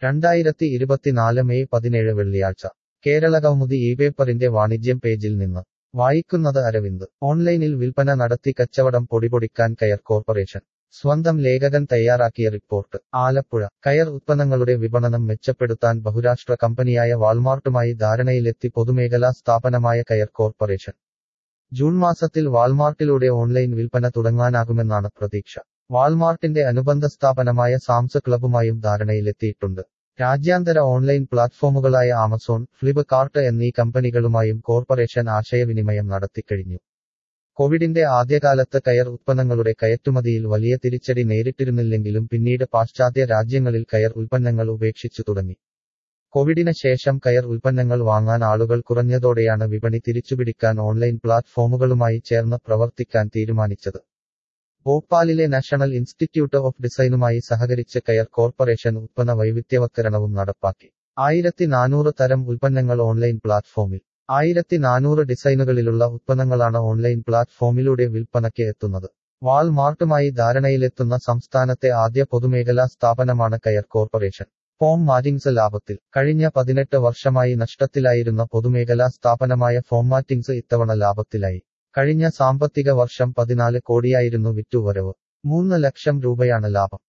രണ്ടായിരത്തി ഇരുപത്തിനാല് മെയ് പതിനേഴ് വെള്ളിയാഴ്ച കേരള കൗമുദി ഈ പേപ്പറിന്റെ വാണിജ്യം പേജിൽ നിന്ന് വായിക്കുന്നത് അരവിന്ദ് ഓൺലൈനിൽ വിൽപ്പന നടത്തി കച്ചവടം പൊടിപൊടിക്കാൻ കയർ കോർപ്പറേഷൻ സ്വന്തം ലേഖകൻ തയ്യാറാക്കിയ റിപ്പോർട്ട് ആലപ്പുഴ കയർ ഉത്പന്നങ്ങളുടെ വിപണനം മെച്ചപ്പെടുത്താൻ ബഹുരാഷ്ട്ര കമ്പനിയായ വാൾമാർട്ടുമായി ധാരണയിലെത്തി പൊതുമേഖലാ സ്ഥാപനമായ കയർ കോർപ്പറേഷൻ ജൂൺ മാസത്തിൽ വാൾമാർട്ടിലൂടെ ഓൺലൈൻ വിൽപ്പന തുടങ്ങാനാകുമെന്നാണ് പ്രതീക്ഷ വാൾമാർട്ടിന്റെ അനുബന്ധ സ്ഥാപനമായ സാംസ് ക്ലബുമായും ധാരണയിലെത്തിയിട്ടുണ്ട് രാജ്യാന്തര ഓൺലൈൻ പ്ലാറ്റ്ഫോമുകളായ ആമസോൺ ഫ്ലിപ്കാർട്ട് എന്നീ കമ്പനികളുമായും കോർപ്പറേഷൻ ആശയവിനിമയം നടത്തിക്കഴിഞ്ഞു കോവിഡിന്റെ ആദ്യകാലത്ത് കയർ ഉത്പന്നങ്ങളുടെ കയറ്റുമതിയിൽ വലിയ തിരിച്ചടി നേരിട്ടിരുന്നില്ലെങ്കിലും പിന്നീട് പാശ്ചാത്യ രാജ്യങ്ങളിൽ കയർ ഉൽപ്പന്നങ്ങൾ ഉപേക്ഷിച്ചു തുടങ്ങി കോവിഡിന് ശേഷം കയർ ഉൽപ്പന്നങ്ങൾ വാങ്ങാൻ ആളുകൾ കുറഞ്ഞതോടെയാണ് വിപണി തിരിച്ചുപിടിക്കാൻ ഓൺലൈൻ പ്ലാറ്റ്ഫോമുകളുമായി ചേർന്ന് പ്രവർത്തിക്കാൻ തീരുമാനിച്ചത് ഭോപ്പാലിലെ നാഷണൽ ഇൻസ്റ്റിറ്റ്യൂട്ട് ഓഫ് ഡിസൈനുമായി സഹകരിച്ച് കയർ കോർപ്പറേഷൻ ഉത്പന്ന വൈവിധ്യവത്കരണവും നടപ്പാക്കി ആയിരത്തി നാനൂറ് തരം ഉൽപ്പന്നങ്ങൾ ഓൺലൈൻ പ്ലാറ്റ്ഫോമിൽ ആയിരത്തി നാനൂറ് ഡിസൈനുകളിലുള്ള ഉത്പന്നങ്ങളാണ് ഓൺലൈൻ പ്ലാറ്റ്ഫോമിലൂടെ വിൽപ്പനയ്ക്ക് എത്തുന്നത് വാൾമാർട്ടുമായി ധാരണയിലെത്തുന്ന സംസ്ഥാനത്തെ ആദ്യ പൊതുമേഖലാ സ്ഥാപനമാണ് കയർ കോർപ്പറേഷൻ ഫോം മാറ്റിങ്സ് ലാഭത്തിൽ കഴിഞ്ഞ പതിനെട്ട് വർഷമായി നഷ്ടത്തിലായിരുന്ന പൊതുമേഖലാ സ്ഥാപനമായ ഫോമാറ്റിങ്സ് ഇത്തവണ ലാഭത്തിലായി കഴിഞ്ഞ സാമ്പത്തിക വർഷം പതിനാല് കോടിയായിരുന്നു വിറ്റുവരവ് മൂന്ന് ലക്ഷം രൂപയാണ് ലാഭം